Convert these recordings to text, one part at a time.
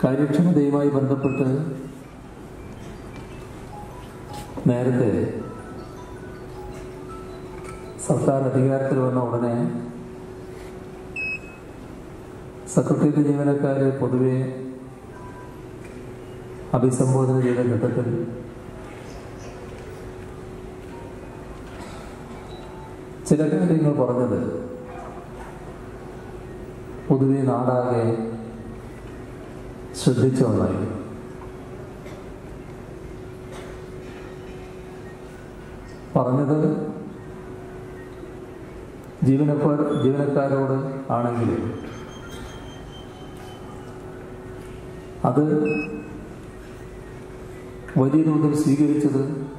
കാര്യക്ഷമതയുമായി ബന്ധപ്പെട്ട് നേരത്തെ സർക്കാർ അധികാരത്തിൽ വന്ന ഉടനെ സെക്രട്ടേറിയറ്റ് ജീവനക്കാരെ പൊതുവെ അഭിസംബോധന ചെയ്ത ഘട്ടത്തിൽ ചില കാര്യങ്ങൾ പറഞ്ഞത് പൊതുവെ നാടാകെ ശ്രദ്ധിച്ച ഒന്നായി പറഞ്ഞത് ജീവനക്കാർ ജീവനക്കാരോട് ആണെങ്കിലും അത് വലിയ തോതിൽ സ്വീകരിച്ചത്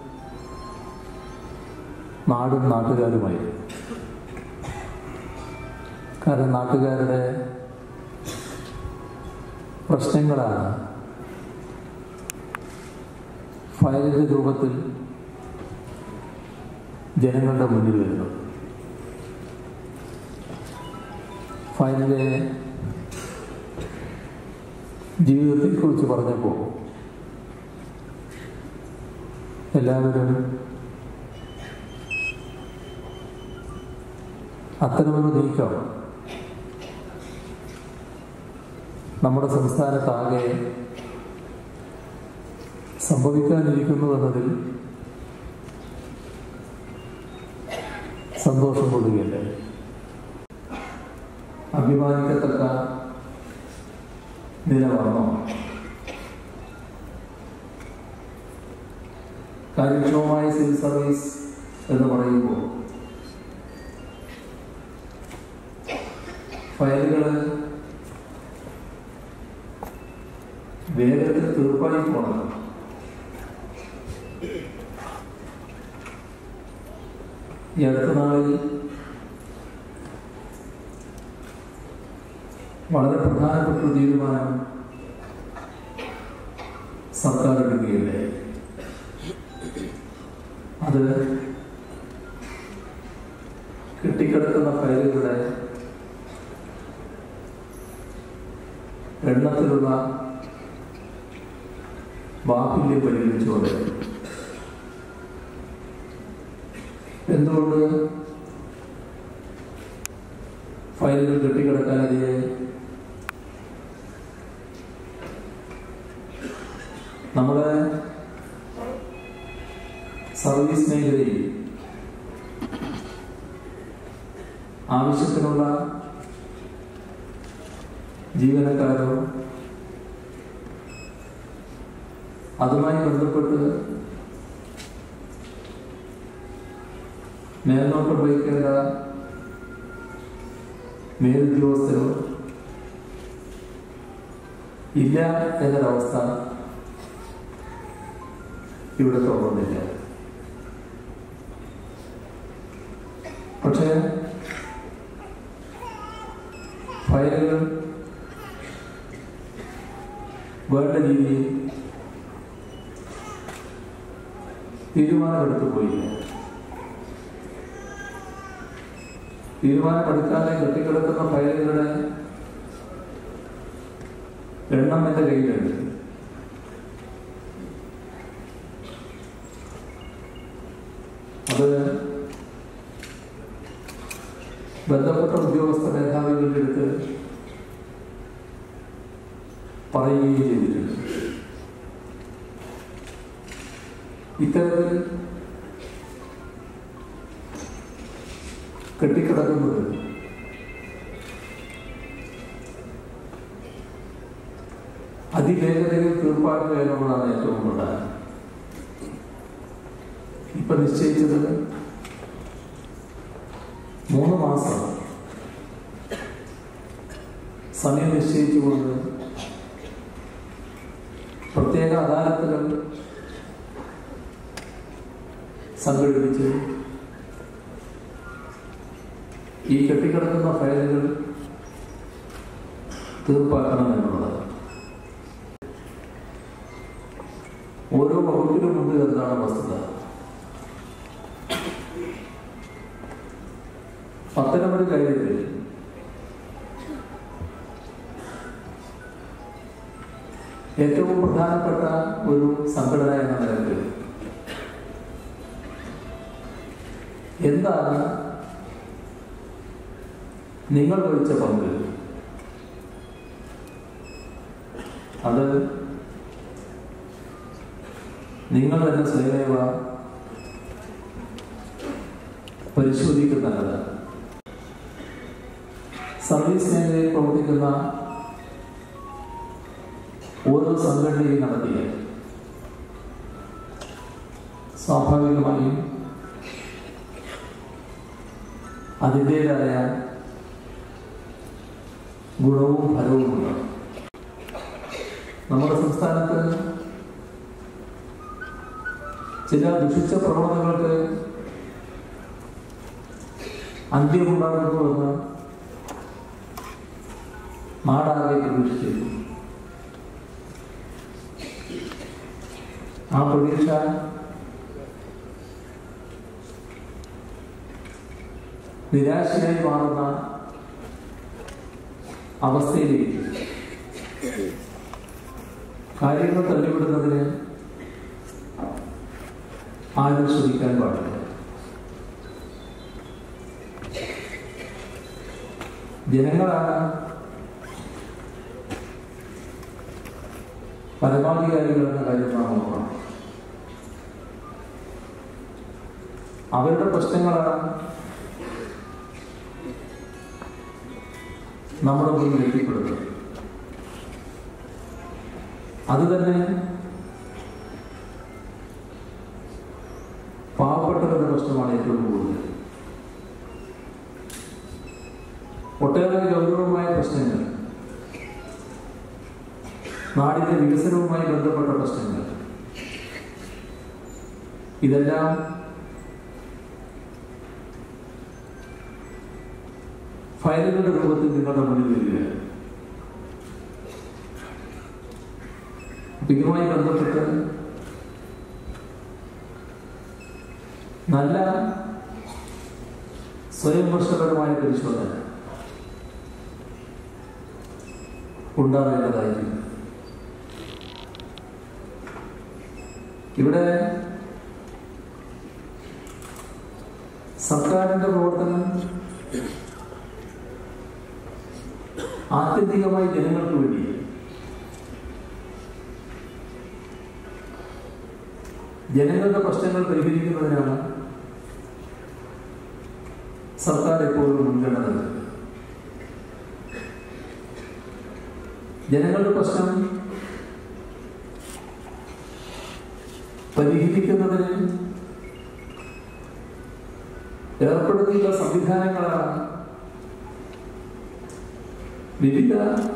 നാടും നാട്ടുകാരുമായി കാരണം നാട്ടുകാരുടെ പ്രശ്നങ്ങളാണ് ഫയലിന്റെ രൂപത്തിൽ ജനങ്ങളുടെ മുന്നിൽ വരുന്നത് ഫയലിലെ ജീവിതത്തെക്കുറിച്ച് പറഞ്ഞപ്പോൾ എല്ലാവരും അത്തരമൊരു നീക്കം നമ്മുടെ സംസ്ഥാനത്താകെ സംഭവിക്കാനിരിക്കുന്നു എന്നതിൽ സന്തോഷം കൊള്ളുകയല്ലേ അഭിമാനിക്കത്തക്ക നില വന്നോ കാര്യക്ഷമമായ സിവിൽ സർവീസ് എന്ന് പറയുമ്പോൾ ഫയലുകൾ വേഗത്തിൽ തീർപ്പായി പോകണം ഈ അടുത്ത നാളിൽ വളരെ പ്രധാനപ്പെട്ട ഒരു തീരുമാനം സർക്കാർ എടുക്കുകയല്ലേ അത് കെട്ടിക്കിടക്കുന്ന ഫയലുകളുടെ എണ്ണത്തിലുള്ള ബാഹുല്യം പരിഗണിച്ചുകൊണ്ട് എന്തുകൊണ്ട് ഫയലുകൾ കെട്ടിക്കിടക്കാനതിയെ നമ്മുടെ സർവീസ് മേഖലയിൽ ആവശ്യത്തിനുള്ള ജീവനക്കാരോ അതുമായി ബന്ധപ്പെട്ട് മേൽനോട്ടം വഹിക്കേണ്ട മേലുദ്യോഗസ്ഥരോ ഇല്ല എന്നൊരവസ്ഥ ഇവിടെ തോന്നുന്നില്ല പക്ഷേ ഫയലുകൾ വേണ്ട രീതിയിൽ തീരുമാനമെടുത്തു പോയില്ല തീരുമാനമെടുക്കാതെ കെട്ടിക്കിടക്കുന്ന ഫയലുകളുടെ എണ്ണം എന്റെ കയ്യിലുണ്ട് അത് ബന്ധപ്പെട്ട ഉദ്യോഗസ്ഥ മേധാവികളുടെ അടുത്ത് പറയുകയും ചെയ്തിട്ടുണ്ട് ഇത്തരത്തിൽ കെട്ടിക്കിടക്കുന്നത് അതിവേഗതയിൽ തീർപ്പാക്കുക എന്നുള്ളതാണ് ഏറ്റവും പ്രധാനം ഇപ്പൊ നിശ്ചയിച്ചത് മൂന്ന് മാസം സമയം നിശ്ചയിച്ചുകൊണ്ട് പ്രത്യേക അദാലത്തുകൾ സംഘടിപ്പിച്ച് ഈ കെട്ടിക്കിടക്കുന്ന ഫയലുകൾ തീർപ്പാക്കണം എന്നുള്ളത് ഓരോ വകുപ്പിലും ഉണ്ട് എന്നതാണ് വസ്തുത അത്തരമൊരു കാര്യത്തിൽ ഏറ്റവും പ്രധാനപ്പെട്ട ഒരു സംഘടന എന്ന നിലയ്ക്ക് എന്താണ് നിങ്ങൾ വഹിച്ച പങ്ക് അത് നിങ്ങൾ തന്നെ സ്വയമേവ പരിശോധിക്കുന്നത് സർവീസ് മേഖലയിൽ പ്രവർത്തിക്കുന്ന ഓരോ സംഘടനയും നടത്തിയ സ്വാഭാവികമായും അതിൻ്റെതായ ഗുണവും ഫലവുമുണ്ട് നമ്മുടെ സംസ്ഥാനത്ത് ചില ദുഷിച്ച പ്രവണതകൾക്ക് അന്ത്യമുണ്ടാകുന്നുവെന്ന് നാടാകെ പ്രതീക്ഷിച്ചിരുന്നു ആ പ്രതീക്ഷ നിരാശയായി മാറുന്ന അവസ്ഥയിലേക്ക് കാര്യങ്ങൾ തള്ളിവിടുന്നതിന് ആരും ശ്രമിക്കാൻ പാടില്ല ജനങ്ങളാണ് പരമാധികാരികൾ എന്ന കാര്യം നാം ഓർക്കണം അവരുടെ പ്രശ്നങ്ങളാണ് നമ്മുടെ മുന്നിൽ എത്തിപ്പെടുന്നത് അത് തന്നെ പാവപ്പെട്ടവരുടെ പ്രശ്നമാണ് ഏറ്റവും കൂടുതൽ ഒട്ടേറെ ഗൗരവമായ പ്രശ്നങ്ങൾ നാടിന്റെ വികസനവുമായി ബന്ധപ്പെട്ട പ്രശ്നങ്ങൾ ഇതെല്ലാം ഫയലുകളുടെ രൂപത്തിൽ നിങ്ങളുടെ മുന്നിൽ വരികയാണ് അപ്പൊ ഇതുമായി ബന്ധപ്പെട്ട് നല്ല സ്വയം വർഷപരമായ പരിശോധന ഉണ്ടാവേണ്ടതായിരിക്കും ഇവിടെ സർക്കാരിന്റെ പ്രവർത്തനം ആത്യന്തികമായി ജനങ്ങൾക്ക് വേണ്ടി ജനങ്ങളുടെ പ്രശ്നങ്ങൾ പരിഹരിക്കുന്നതിനാണ് സർക്കാർ എപ്പോഴും മുൻഗണന നൽകുന്നത് ജനങ്ങളുടെ പ്രശ്നം പരിഹരിക്കുന്നതിന് ഏർപ്പെടുത്തിയുള്ള സംവിധാനങ്ങളാണ് വിവിധ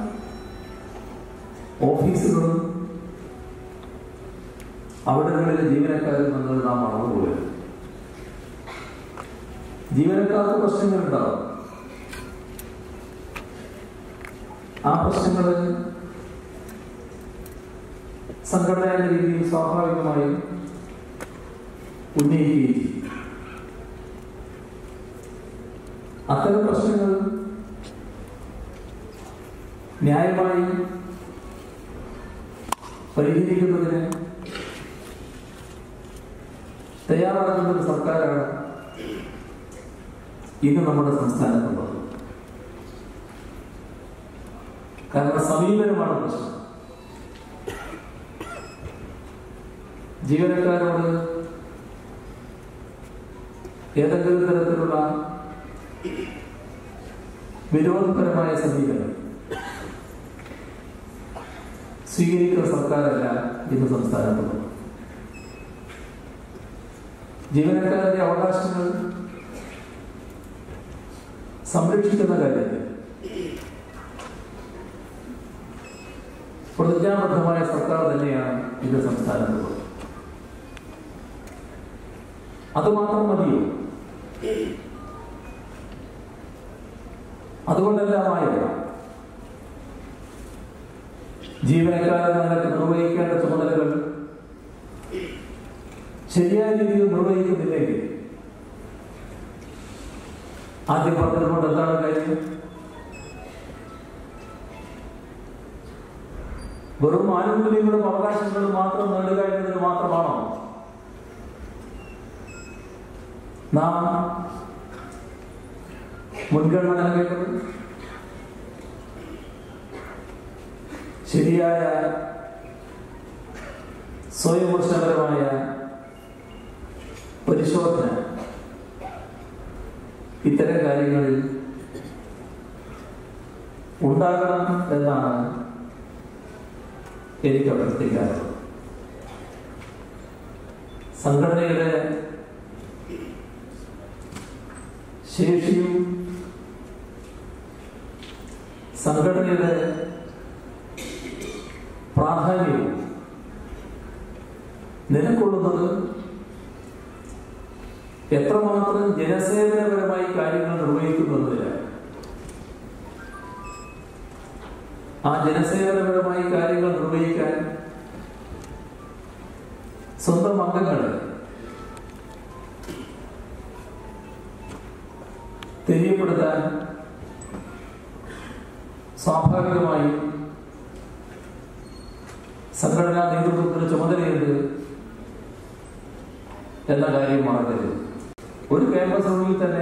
ഓഫീസുകളും അവിടങ്ങളിലെ ജീവനക്കാരും എന്നത് നാം മറന്നുപോയത് ജീവനക്കാർക്ക് പ്രശ്നങ്ങളുണ്ടാവും ആ പ്രശ്നങ്ങൾ സംഘടന എന്ന രീതിയിൽ സ്വാഭാവികമായും ഉന്നയിക്കുകയും ചെയ്യും അത്തരം പ്രശ്നങ്ങൾ ന്യായമായി പരിഹരിക്കുന്നതിന് തയ്യാറാകുന്ന ഒരു സർക്കാരാണ് ഇന്ന് നമ്മുടെ സംസ്ഥാനത്തുള്ളത് കാരണം സമീപനമാണ് പ്രശ്നം ജീവനക്കാരോട് ഏതെങ്കിലും തരത്തിലുള്ള വിരോധപരമായ സമീപനം സ്വീകരിക്കുന്ന സർക്കാരല്ല ഇന്ന് സംസ്ഥാനത്തുള്ളത് ജീവനക്കാരുടെ അവകാശങ്ങൾ സംരക്ഷിക്കുന്ന കാര്യത്തിൽ പ്രതിജ്ഞാബദ്ധമായ സർക്കാർ തന്നെയാണ് ഇന്ന് സംസ്ഥാനത്തുള്ളത് അതുമാത്രം മതിയോ അതുകൊണ്ടെല്ലാമായോ ജീവനക്കാരൻ നിലക്ക് നിർവഹിക്കേണ്ട ചുമതലകൾ ശരിയായ രീതിയിൽ നിർവഹിക്കുന്നില്ലെങ്കിൽ ആദ്യം പറഞ്ഞതുകൊണ്ട് എന്താണ് കാര്യം വെറും ആനുകൂല്യങ്ങളും അവകാശങ്ങളും മാത്രം നേടുക എന്നതിന് മാത്രമാണോ നാം മുൻഗണന നൽകേണ്ടത് ശരിയായ സ്വയംപോഷണപരമായ പരിശോധന ഇത്തരം കാര്യങ്ങളിൽ ഉണ്ടാകണം എന്നാണ് എനിക്ക് അഭ്യർത്ഥിക്കാറുള്ളത് സംഘടനയുടെ ശേഷിയും സംഘടനയുടെ പ്രാധാന്യവും നിലകൊള്ളുന്നത് എത്രമാത്രം ജനസേവനപരമായി കാര്യങ്ങൾ നിർവഹിക്കുന്നതിലാണ് ആ ജനസേവനപരമായി കാര്യങ്ങൾ നിർവഹിക്കാൻ സ്വന്തം അംഗങ്ങൾ തെரியപ്പെടുത്താൻ സ്വാഭാവികമായും സംഘടനാ നേതൃത്വത്തിന് ചുമതലയുണ്ട് എന്ന കാര്യം മറക്കരുത് ഒരു ക്യാമ്പസിനുള്ളിൽ തന്നെ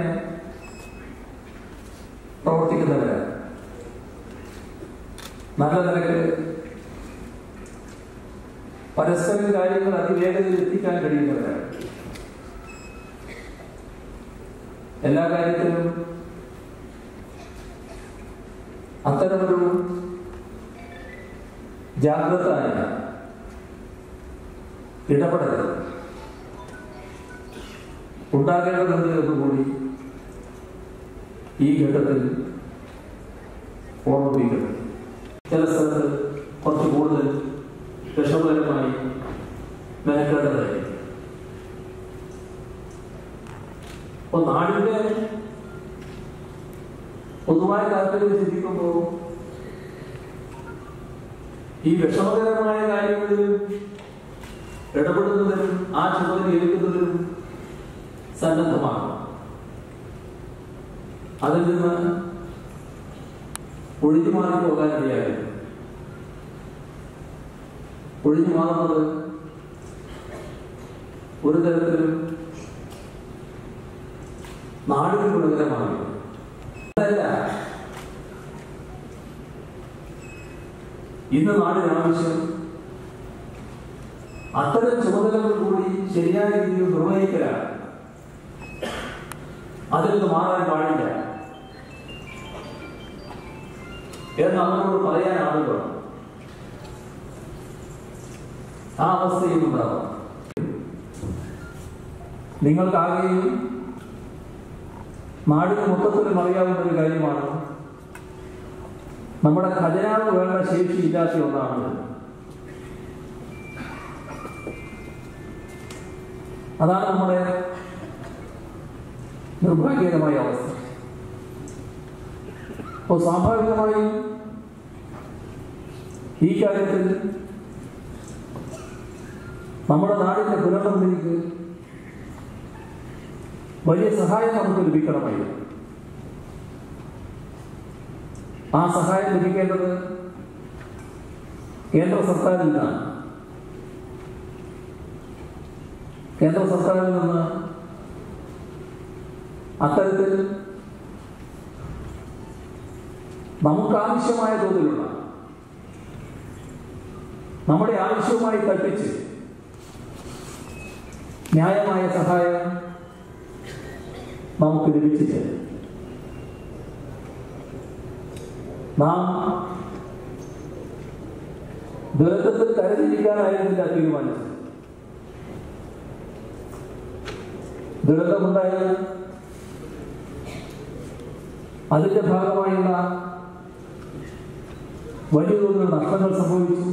പ്രവർത്തിക്കുന്നവരാണ് നല്ല നിലക്ക് പരസ്പരം കാര്യങ്ങൾ അതിവേഗതയിൽ എത്തിക്കാൻ കഴിയുന്നവരാണ് എല്ലാ കാര്യത്തിലും അത്തരമൊരു ജാഗ്രതായ ഇടപെടൽ ഉണ്ടാകേണ്ടതുണ്ട് എന്നുകൂടി ഈ ഘട്ടത്തിൽ ഓർമ്മിപ്പിക്കണം ചില സ്ഥലത്ത് കുറച്ച് കൂടുതൽ വിഷമകരമായി മെനക്കേണ്ടതായി അപ്പൊ നാടിന്റെ പൊതുവായ താല്പര്യം ചിന്തിക്കുമ്പോൾ ഈ വിഷമകരമായ കാര്യങ്ങളിൽ ഇടപെടുന്നതിനും ആ ചുമതല എടുക്കുന്നതിനും സന്നദ്ധമാണ് അതിൽ നിന്ന് ഒഴിഞ്ഞു മാറി പോകാനിടയായിരുന്നു ഒഴിഞ്ഞു മാറുന്നത് ഒരു തരത്തിലും നാടിന് ഗുണകരമാണ് അതല്ല ഇന്ന് നാടിന് ആവശ്യം അത്തരം ചുമതലകൾ കൂടി ശരിയായ രീതിയിൽ നിർവഹിക്കലാണ് അതിൽ നിന്ന് മാറാൻ പാടില്ല എന്ന് നമ്മളോട് പറയാൻ ആളുകൾ ആ അവസ്ഥയും ഉണ്ടാവും നിങ്ങൾക്കാകെയും നാടിന് മൊത്തത്തിലും അറിയാവുന്ന ഒരു കാര്യമാണ് നമ്മുടെ ഖജനാവ് വേണ്ട ശേഷി ഇല്ലാത്ത ഒന്നാണ് അതാണ് നമ്മുടെ നിർഭാഗ്യകരമായ അവസ്ഥ അപ്പോൾ സ്വാഭാവികമായും ഈ കാര്യത്തിൽ നമ്മുടെ നാടിന്റെ പുനർനിർമ്മിതിക്ക് വലിയ സഹായം നമുക്ക് ലഭിക്കണമായിരുന്നു ആ സഹായം ലഭിക്കേണ്ടത് കേന്ദ്ര സർക്കാരിൽ നിന്നാണ് കേന്ദ്ര സർക്കാരിൽ നിന്ന് അത്തരത്തിൽ നമുക്കാവശ്യമായ തോതിലുള്ള നമ്മുടെ ആവശ്യവുമായി കൽപ്പിച്ച് ന്യായമായ സഹായം നമുക്ക് ലഭിച്ചിട്ട് നാം ദുരന്തത്തിൽ കരുതിയിരിക്കാനായിരുന്നില്ല തീരുമാനിച്ചത് ദുരന്തമുണ്ടായാൽ അതിന്റെ ഭാഗമായുള്ള വലിയ തോതിലുള്ള നഷ്ടങ്ങൾ സംഭവിച്ചു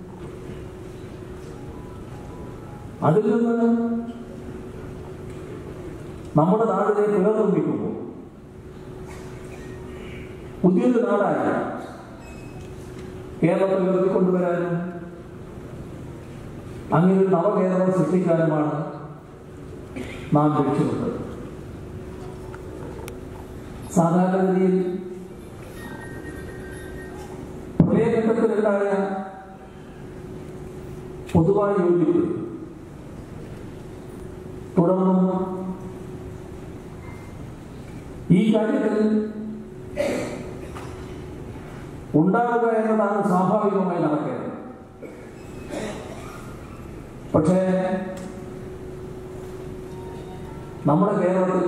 അതിൽ നിന്ന് നമ്മുടെ നാടിനെ പുനർനിർമ്മിക്കുമ്പോൾ പുതിയൊരു നാടായ കേരളത്തിൽ ഉയർത്തിക്കൊണ്ടുവരാനും അങ്ങനെ ഒരു നവകേരളം സൃഷ്ടിക്കാനുമാണ് നാം ലക്ഷ്യമിട്ടത് സാധാരണഗതിയിൽ പ്രളയഘട്ടത്തിലുണ്ടായ പൊതുവായി യോജിപ്പ് തുടർന്നും ഈ കാര്യത്തിൽ ഉണ്ടാവുക എന്നതാണ് സ്വാഭാവികമായി നടക്കേണ്ടത് പക്ഷേ നമ്മുടെ കേരളത്തിൽ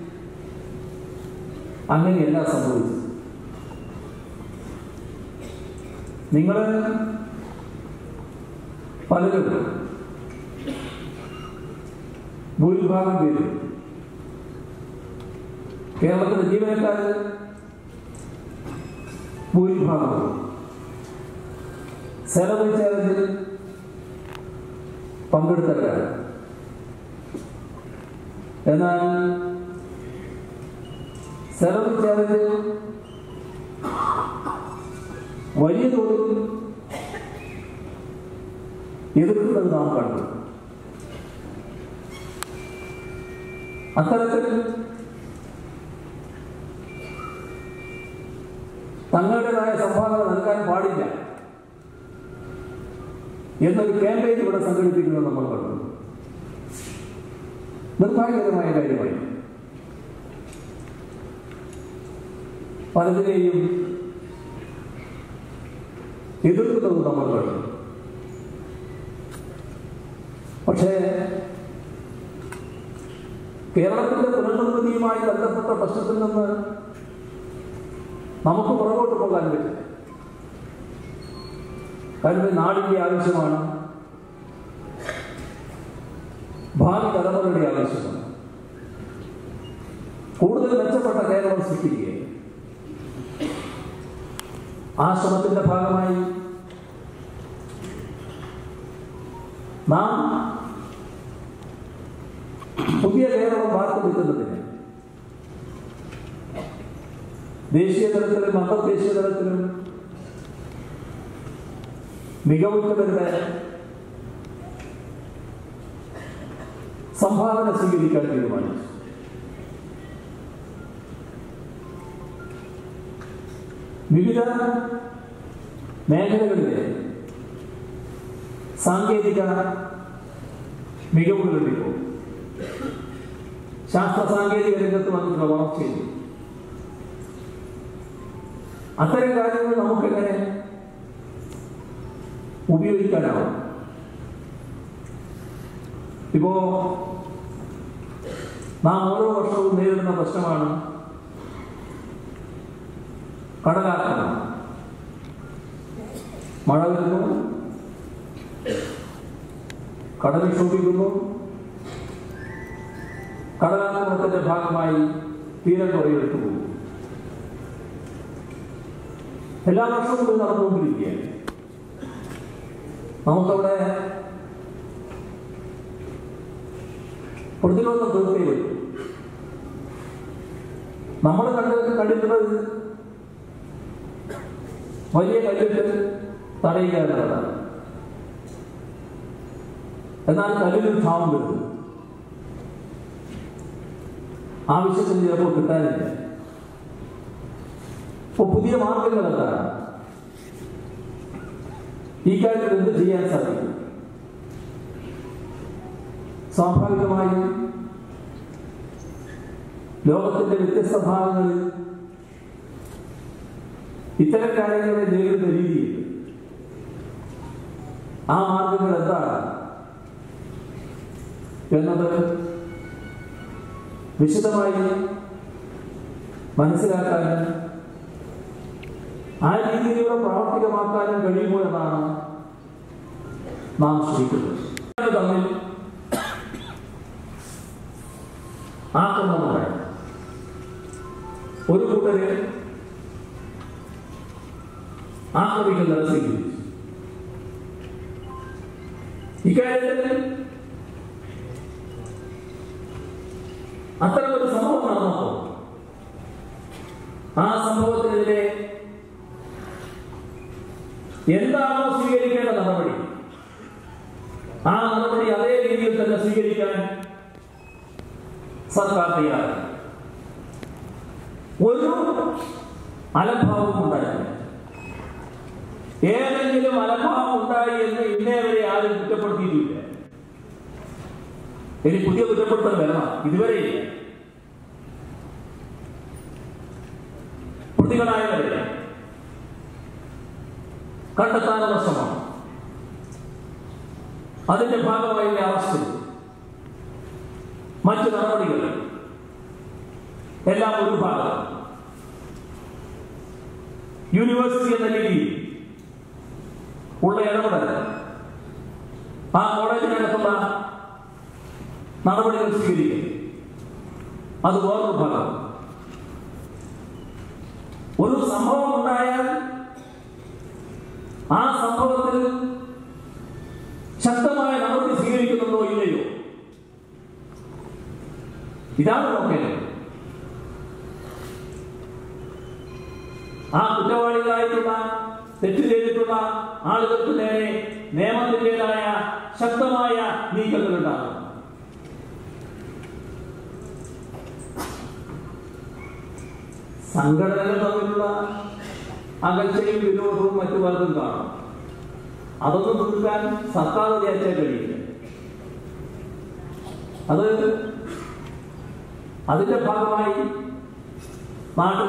അങ്ങനെയല്ല സംഭവിച്ചത് നിങ്ങൾ പലരും ഭൂരിഭാഗം പേരും കേരളത്തിലെ ജീവനക്കാർ ഭൂരിഭാഗവും സെലവ് ചാലഞ്ചിൽ പങ്കെടുത്തവരാണ് എന്നാൽ സെലവ് ചാലഞ്ചിൽ വലിയ തോതിൽ എതിർക്കുന്നത് നാം കണ്ടു അത്തരത്തിൽ തങ്ങളുടേതായ സംഭാവന നൽകാൻ പാടില്ല എന്നൊരു ക്യാമ്പയിൻ ഇവിടെ സംഘടിപ്പിക്കുന്നത് നമ്മൾ കണ്ടു നിർഭാഗ്യകരമായ കാര്യമായി പലതിനെയും എതിർക്കുന്നത് നമ്മൾ കണ്ടു പക്ഷേ കേരളത്തിന്റെ പുനർനിർമ്മിതിയുമായി ബന്ധപ്പെട്ട പ്രശ്നത്തിൽ നിന്ന് നമുക്ക് പുറകോട്ട് പോകാൻ പറ്റില്ല കാരണം ഇത് നാടിന്റെ ആവശ്യമാണ് ഭാവി തലമുറയുടെ ആവശ്യമാണ് കൂടുതൽ മെച്ചപ്പെട്ട കേരളം സൃഷ്ടിക്കുക ആ ശ്രമത്തിന്റെ ഭാഗമായി നാം പുതിയ കേരളം വാർത്തെടുക്കുന്നതിന് ദേശീയ തലത്തിലും അന്തർദേശീയ തലത്തിലും മികവുറ്റവരുടെ സംഭാവന സ്വീകരിക്കാൻ തീരുമാനിച്ചു വിവിധ മേഖലകളിലെ സാങ്കേതിക മികവുകളിലിപ്പോൾ ശാസ്ത്ര സാങ്കേതിക രംഗത്ത് വന്നിട്ടുള്ള വളർച്ചയിൽ അത്തരം കാര്യങ്ങൾ നമുക്കെങ്ങനെ ഉപയോഗിക്കാനാവും ഇപ്പോ നാം ഓരോ വർഷവും നേരിടുന്ന പ്രശ്നമാണ് കടലാക്രമണം മഴ വരുന്നു കടൽ ക്ഷോഭിക്കുന്നു കടലാക്രമണത്തിന്റെ ഭാഗമായി തീരം കുറയെടുത്തു പോകും എല്ലാ വർഷവും ഇത് നടന്നുകൊണ്ടിരിക്കുകയാണ് നമുക്കവിടെ പ്രതിരോധം തീർത്തേ വരും നമ്മൾ കണ്ട് കണ്ടിട്ടുള്ളത് വലിയ കല്ലിട്ട് തടയുക എന്നുള്ളതാണ് എന്നാൽ കല്ലിന് ക്ഷാമം വരുന്നു ആവശ്യത്തിന് ചിലപ്പോൾ കിട്ടാനില്ല ഇപ്പൊ പുതിയ മാർഗങ്ങൾ എന്താണ് ഈ കാര്യത്തിൽ എന്ത് ചെയ്യാൻ സാധിക്കും സ്വാഭാവികമായും ലോകത്തിന്റെ വ്യത്യസ്ത ഭാഗങ്ങളിൽ ഇത്തരം കാര്യങ്ങളെ നേരിടുന്ന രീതിയിൽ ആ മാർഗങ്ങൾ എന്താണ് എന്നത് വിശദമായി മനസ്സിലാക്കാനും ആ രീതിയിലൂടെ പ്രാവർത്തികമാക്കാനും കഴിയുമോ എന്നാണ് നാം ശ്രമിക്കുന്നത് തമ്മിൽ ആക്രമണമുണ്ടായി ഒരു കൂട്ടര് ആക്രമിക്കുന്നത് സ്വീകരിച്ചു ഇക്കാര്യത്തിൽ അത്തരമൊരു സംഭവം നടന്നപ്പോൾ ആ സംഭവത്തിനെതിരെ എന്താണോ സ്വീകരിക്കേണ്ട നടപടി ആ നടപടി അതേ രീതിയിൽ തന്നെ സ്വീകരിക്കാൻ സർക്കാർ തയ്യാറായി ഒരു അലംഭാവവും ഉണ്ടായില്ല ഏതെങ്കിലും അലംഭാവം ഉണ്ടായി എന്ന് ഇന്നേ വരെ ആരും കുറ്റപ്പെടുത്തിയിട്ടില്ല ഇനി പുതിയ കുറ്റപ്പെടുത്തൽ വരണം ഇതുവരെയില്ല പ്രതികളായവരെ കണ്ടെത്താനുള്ള ശ്രമം അതിന്റെ ഭാഗമായി അറസ്റ്റ് മറ്റു നടപടികൾ എല്ലാം ഒരു ഭാഗം യൂണിവേഴ്സിറ്റി എന്ന രീതിയിൽ ഉള്ള ഇടപെടൽ ആ കോളേജിനകത്തുള്ള നടപടികൾ സ്വീകരിക്കും അത് വേറൊരു ഭാഗം ഒരു സംഭവം ഉണ്ടായാൽ ആ സംഭവത്തിൽ ശക്തമായ നടപടി സ്വീകരിക്കുന്നുണ്ടോ ഇല്ലയോ ഇതാണ് നോക്കേണ്ടത് ആ കുറ്റവാളികളായിട്ടുള്ള തെറ്റ് ചെയ്തിട്ടുള്ള ആളുകൾക്ക് നേരെ നിയമത്തിൻ്റെതായ ശക്തമായ നീക്കങ്ങൾ ഉണ്ടാകും സംഘടനകൾ തമ്മിലുള്ള അകൽച്ചയും വിരോധവും മറ്റു പലതും കാണും അതൊന്നും തീർക്കാൻ സർക്കാർ വിചാരിച്ചാൽ കഴിയില്ല അത് അതിന്റെ ഭാഗമായി നാട്ടിൽ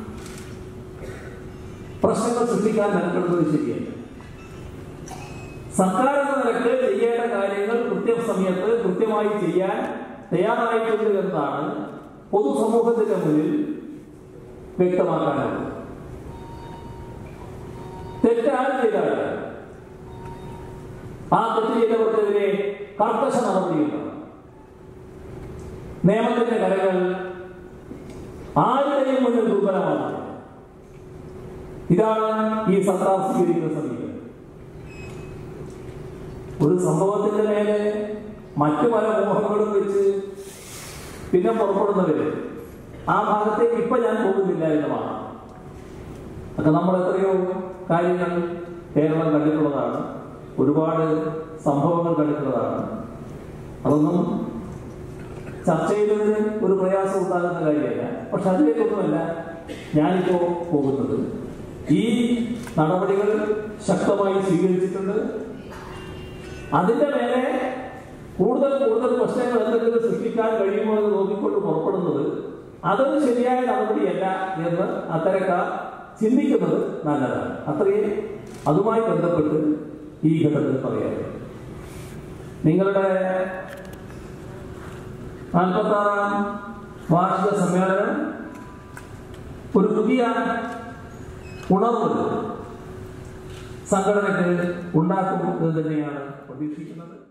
പ്രശ്നങ്ങൾ സൃഷ്ടിക്കാൻ മെനക്കെടുന്നത് ശരിയല്ല സർക്കാർ എന്ന നിലക്ക് ചെയ്യേണ്ട കാര്യങ്ങൾ കൃത്യസമയത്ത് കൃത്യമായി ചെയ്യാൻ തയ്യാറായിട്ടുണ്ട് എന്നാണ് പൊതുസമൂഹത്തിന്റെ മുന്നിൽ വ്യക്തമാക്കാനുള്ളത് തെറ്റാണ് ചെയ്താൽ ആ തെറ്റ് ചെയ്തവർക്കെതിരെ കർക്കശ നടപടിയുണ്ടാകും നിയമത്തിന്റെ കരകൾ ആരുടെയും മുന്നിൽ ദുർബലമാണ് ഇതാണ് ഈ സർക്കാർ സ്വീകരിക്കുന്ന സമീപനം ഒരു സംഭവത്തിന്റെ മേലെ മറ്റു പല മോഹങ്ങളും വെച്ച് പിന്നെ പുറപ്പെടുന്നവര് ആ ഭാഗത്തേക്ക് ഇപ്പൊ ഞാൻ പോകുന്നില്ല എന്നതാണ് അതൊക്കെ നമ്മൾ എത്രയോ കാര്യങ്ങൾ കേരളം കണ്ടിട്ടുള്ളതാണ് ഒരുപാട് സംഭവങ്ങൾ കണ്ടിട്ടുള്ളതാണ് അതൊന്നും ചർച്ച ചെയ്തതിന് ഒരു പ്രയാസം ഉണ്ടാകുന്ന കാര്യമല്ല പക്ഷെ അതിലേക്കൊന്നുമല്ല ഞാനിപ്പോ പോകുന്നത് ഈ നടപടികൾ ശക്തമായി സ്വീകരിച്ചിട്ടുണ്ട് അതിന്റെ മേലെ കൂടുതൽ കൂടുതൽ പ്രശ്നങ്ങൾ എന്തെങ്കിലും സൃഷ്ടിക്കാൻ കഴിയുമോ എന്ന് നോക്കിക്കൊണ്ട് പുറപ്പെടുന്നത് അതൊരു ശരിയായ നടപടിയല്ല എന്ന് അത്തരക്കാർ ചിന്തിക്കുന്നത് നല്ലതാണ് അത്രയും അതുമായി ബന്ധപ്പെട്ട് ഈ ഘട്ടത്തിൽ പറയാം നിങ്ങളുടെ നാൽപ്പത്താറാം വാർഷിക സമ്മേളനം ഒരു പുതിയ ഉണർവ് സംഘടനയ്ക്ക് ഉണ്ടാക്കും എന്ന് തന്നെയാണ് പ്രതീക്ഷിക്കുന്നത്